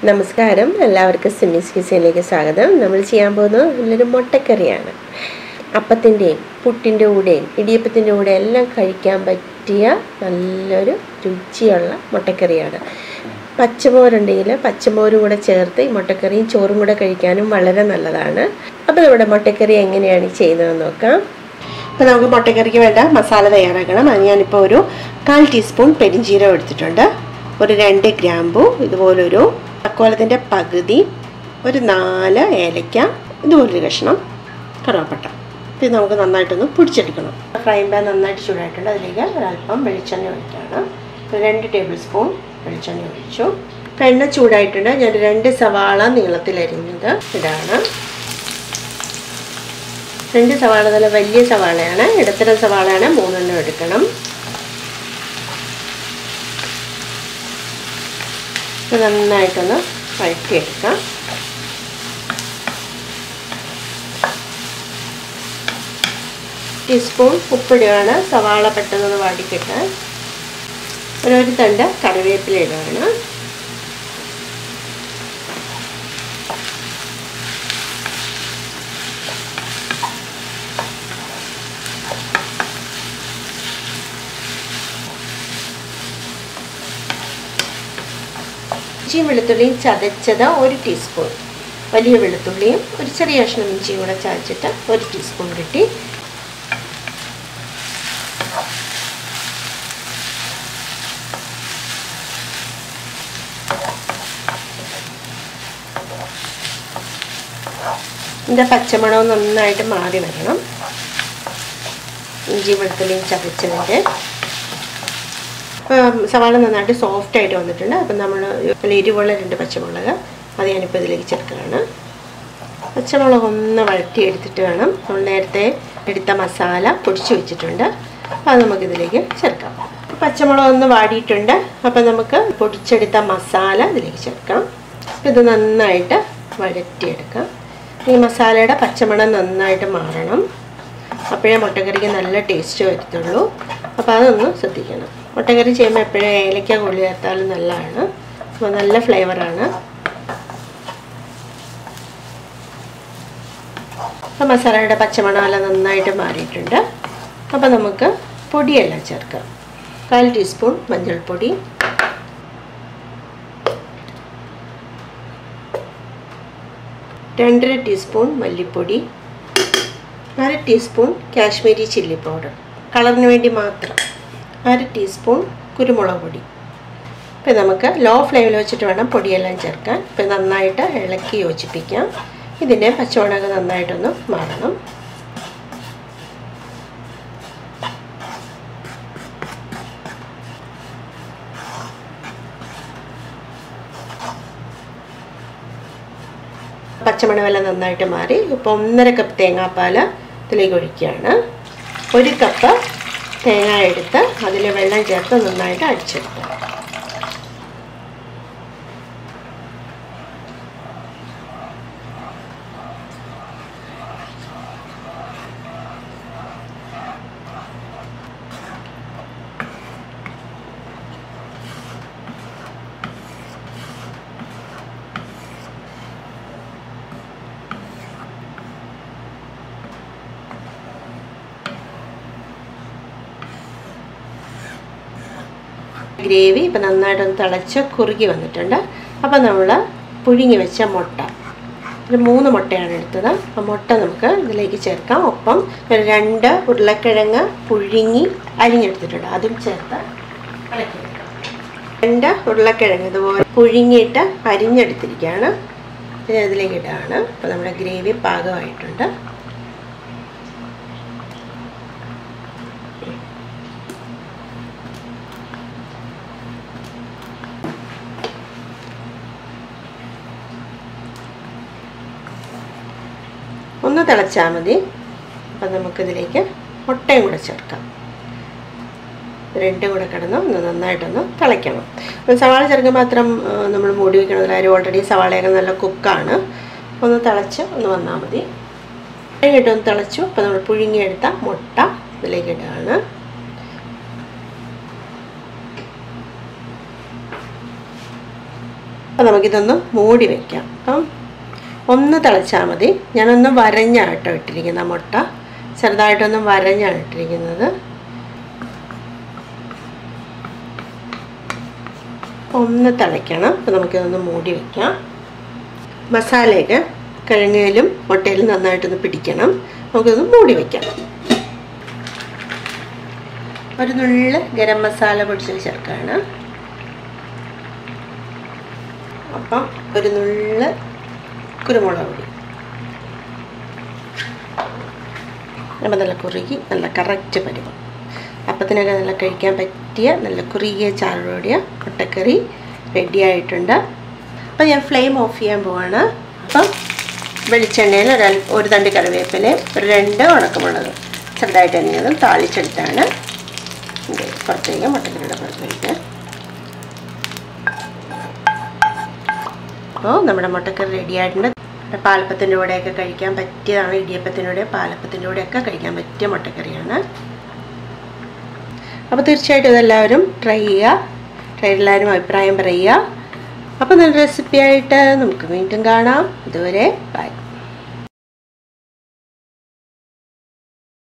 നമസ്കാരം എല്ലാവർക്കും സിമിസ് കിച്ചനിലേക്ക് സ്വാഗതം നമ്മൾ ചെയ്യാൻ പോകുന്നത് നല്ലൊരു മുട്ടക്കറിയാണ് അപ്പത്തിൻ്റെയും പുട്ടിൻ്റെ കൂടെയും ഇടിയപ്പത്തിൻ്റെ കൂടെ എല്ലാം കഴിക്കാൻ പറ്റിയ നല്ലൊരു രുചിയുള്ള മുട്ടക്കറിയാണ് പച്ചമോരുണ്ടെങ്കിൽ പച്ചമോരും കൂടെ ചേർത്ത് ഈ മുട്ടക്കറിയും ചോറും കൂടെ കഴിക്കാനും വളരെ നല്ലതാണ് അപ്പോൾ നമ്മുടെ മുട്ടക്കറി എങ്ങനെയാണ് ചെയ്യുന്നതെന്ന് നോക്കാം അപ്പോൾ നമുക്ക് മുട്ടക്കറിക്ക് വേണ്ട മസാല തയ്യാറാക്കണം അത് ഞാനിപ്പോൾ ഒരു കാൽ ടീസ്പൂൺ പെരിഞ്ചീരം എടുത്തിട്ടുണ്ട് ഒരു രണ്ട് ഗ്രാമ്പു ഇതുപോലൊരു തക്കോലത്തിൻ്റെ പകുതി ഒരു നാല് ഏലയ്ക്ക ഇതുപോലൊരു കഷ്ണം കറുവപ്പട്ട ഇത് നമുക്ക് നന്നായിട്ടൊന്ന് പൊടിച്ചെടുക്കണം ഫ്രൈ പാൻ നന്നായിട്ട് ചൂടായിട്ടുണ്ട് അതിലേക്ക് ഒരല്പം വെളിച്ചെണ്ണ ഒഴിക്കുകയാണ് ഒരു രണ്ട് ടേബിൾ സ്പൂൺ വെളിച്ചെണ്ണ ഒഴിച്ചു എണ്ണ ചൂടായിട്ടുണ്ട് ഞാൻ രണ്ട് സവാള നീളത്തിലരിഞ്ഞത് ഇതാണ് രണ്ട് സവാള നല്ല വലിയ സവാളയാണ് ഇടത്തരം സവാളയാണ് മൂന്നെണ്ണം എടുക്കണം ഇത് നന്നായിട്ടൊന്ന് വഴറ്റിയെടുക്കാം ടീസ്പൂൺ ഉപ്പിടുകയാണ് സവാള പെട്ടെന്ന് വാടിക്കിട്ടാൻ ഒരു തണ്ട് കറിവേപ്പില ഇടുകയാണ് ഇഞ്ചിയും വെളുത്തുള്ളിയും ചതച്ചത് ഒരു ടീസ്പൂൺ വലിയ വെളുത്തുള്ളിയും ഒരു ചെറിയ കഷ്ണം ഇഞ്ചിയും കൂടെ ചതച്ചിട്ട് ഒരു ടീസ്പൂൺ കിട്ടി ഇതിൻ്റെ പച്ചമണം നന്നായിട്ട് മാറി വരണം ഇഞ്ചി വെളുത്തുള്ളിയും ചതച്ചതിൻ്റെ സവാള നന്നായിട്ട് സോഫ്റ്റ് ആയിട്ട് വന്നിട്ടുണ്ട് അപ്പം നമ്മൾ നല്ല എരിവുള്ള രണ്ട് പച്ചമുളക് അത് ഞാനിപ്പോൾ ഇതിലേക്ക് ചേർക്കുകയാണ് പച്ചമുളക് ഒന്ന് വഴറ്റിയെടുത്തിട്ട് വേണം നമ്മൾ നേരത്തെ എടുത്ത മസാല പൊടിച്ചു വെച്ചിട്ടുണ്ട് അത് നമുക്കിതിലേക്ക് ചേർക്കാം പച്ചമുളക് ഒന്ന് വാടിയിട്ടുണ്ട് അപ്പം നമുക്ക് പൊടിച്ചെടുത്ത മസാല ഇതിലേക്ക് ചേർക്കാം ഇത് നന്നായിട്ട് വഴറ്റിയെടുക്കാം ഈ മസാലയുടെ പച്ചമണം നന്നായിട്ട് മാറണം അപ്പോഴേ മുട്ടക്കറിക്ക് നല്ല ടേസ്റ്റ് വരത്തുള്ളൂ അപ്പോൾ അതൊന്ന് ശ്രദ്ധിക്കണം മുട്ടക്കറി ചെയ്യുമ്പോൾ എപ്പോഴും ഏലക്ക കൊള്ളി ചേർത്താലും നല്ലതാണ് അപ്പോൾ നല്ല ഫ്ലേവറാണ് അപ്പോൾ മസാലയുടെ പച്ചമണമെല്ലാം നന്നായിട്ട് മാറിയിട്ടുണ്ട് അപ്പോൾ നമുക്ക് പൊടിയെല്ലാം ചേർക്കാം കാൽ ടീസ്പൂൺ മഞ്ഞൾപ്പൊടി രണ്ടര ടീസ്പൂൺ മല്ലിപ്പൊടി അര ടീസ്പൂൺ കാശ്മീരി ചില്ലി പൗഡർ കളറിന് വേണ്ടി മാത്രം അര ടീസ്പൂൺ കുരുമുളക് പൊടി ഇപ്പം നമുക്ക് ലോ ഫ്ലെയിമിൽ വെച്ചിട്ട് വേണം പൊടിയെല്ലാം ചേർക്കാൻ ഇപ്പം നന്നായിട്ട് ഇളക്കി യോജിപ്പിക്കാം ഇതിൻ്റെ പച്ചമുളക് നന്നായിട്ടൊന്ന് മാറണം പച്ചമണമെല്ലാം നന്നായിട്ട് മാറി ഇപ്പോൾ ഒന്നര കപ്പ് തേങ്ങാപ്പാൽ ഇതിലേക്ക് ഒഴിക്കുകയാണ് ഒരു കപ്പ് തേങ്ങ എടുത്ത് അതിൽ വെള്ളം ചേർത്ത് നന്നായിട്ട് അടിച്ചെടുക്കുക ഗ്രേവി ഇപ്പം നന്നായിട്ടൊന്ന് തിളച്ച് കുറുകി വന്നിട്ടുണ്ട് അപ്പം നമ്മൾ പുഴുങ്ങി വെച്ച മുട്ട ഒരു മൂന്ന് മുട്ടയാണ് എടുത്തത് അപ്പം മുട്ട നമുക്ക് ഇതിലേക്ക് ചേർക്കാം ഒപ്പം ഒരു രണ്ട് ഉരുളക്കിഴങ്ങ് പുഴുങ്ങി അരിഞ്ഞെടുത്തിട്ടുണ്ട് അതും ചേർത്ത് ഇളക്കിയെടുക്കാം രണ്ട് ഉരുളക്കിഴങ്ങ് ഇതുപോലെ പുഴുങ്ങിയിട്ട് അരിഞ്ഞെടുത്തിരിക്കുകയാണ് ഇത് ഇതിലേക്ക് ഇടുകയാണ് അപ്പോൾ നമ്മുടെ ഗ്രേവി പാകമായിട്ടുണ്ട് ഒന്ന് തിളച്ചാൽ മതി അപ്പം നമുക്കിതിലേക്ക് മുട്ടയും കൂടെ ചേർക്കാം രണ്ടും കൂടെ കിടന്ന് ഒന്ന് നന്നായിട്ടൊന്ന് തിളയ്ക്കണം സവാള ചേർക്കുമ്പോൾ മാത്രം നമ്മൾ മൂടി വയ്ക്കണതിൽ അരി ഓൾറെഡി സവാളയൊക്കെ നല്ല കുക്കാണ് ഒന്ന് തിളച്ച് ഒന്ന് വന്നാൽ മതി കഴിഞ്ഞിട്ടൊന്ന് തിളച്ചു അപ്പോൾ നമ്മൾ പുഴുങ്ങിയെടുത്ത മുട്ട ഇതിലേക്ക് ഇടുകയാണ് അപ്പം നമുക്കിതൊന്ന് മൂടി വയ്ക്കാം അപ്പം ഒന്ന് തിളച്ചാൽ മതി ഞാനൊന്ന് വരഞ്ഞാണ് കേട്ടോ ഇട്ടിരിക്കുന്ന മുട്ട ചെറുതായിട്ടൊന്ന് വരഞ്ഞാണ് ഇട്ടിരിക്കുന്നത് ഒന്ന് തിളയ്ക്കണം അപ്പം നമുക്കിതൊന്ന് മൂടി വയ്ക്കാം മസാലയൊക്കെ കിഴങ്ങിലും മുട്ടയിലും നന്നായിട്ടൊന്ന് പിടിക്കണം നമുക്കിതൊന്ന് മൂടി വയ്ക്കാം ഒരു നുള്ള് ഗരം മസാല പൊടിച്ചത് ചേർക്കുകയാണ് അപ്പം ഒരു നുള്ള് കുരുമുളക് പൊടി അപ്പം നല്ല കുറുകി നല്ല കറക്റ്റ് പരുവം അപ്പത്തിനൊക്കെ നല്ല കഴിക്കാൻ പറ്റിയ നല്ല കുറുകിയ ചാറോടിയ മുട്ടക്കറി റെഡി ആയിട്ടുണ്ട് അപ്പം ഞാൻ ഫ്ലെയിം ഓഫ് ചെയ്യാൻ പോവാണ് അപ്പം വെളിച്ചെണ്ണയിൽ ഒരു അൽ- ഒരു തണ്ട് കറിവേപ്പില ഒരു രണ്ട് ഉണക്കമുളക് ചെറുതായിട്ട് അരിഞ്ഞതും താളിച്ചെടുത്താണ് ഇത് പുറത്തേക്ക് മുട്ടക്കറിയുടെ പുറത്തേക്ക് അപ്പോൾ നമ്മുടെ മുട്ടക്കറി റെഡി ആയിട്ടുണ്ട് പാലപ്പത്തിൻ്റെ കൂടെയൊക്കെ കഴിക്കാൻ പറ്റിയതാണ് ഇടിയപ്പത്തിൻ്റെ കൂടെ പാലപ്പത്തിൻ്റെ കൂടെയൊക്കെ കഴിക്കാൻ പറ്റിയ മുട്ടക്കറിയാണ് അപ്പോൾ തീർച്ചയായിട്ടും ഇതെല്ലാവരും ട്രൈ ചെയ്യുക ട്രൈ എല്ലാവരും അഭിപ്രായം പറയുക അപ്പോൾ നല്ല റെസിപ്പി ആയിട്ട് നമുക്ക് വീണ്ടും കാണാം ഇതുവരെ ബൈ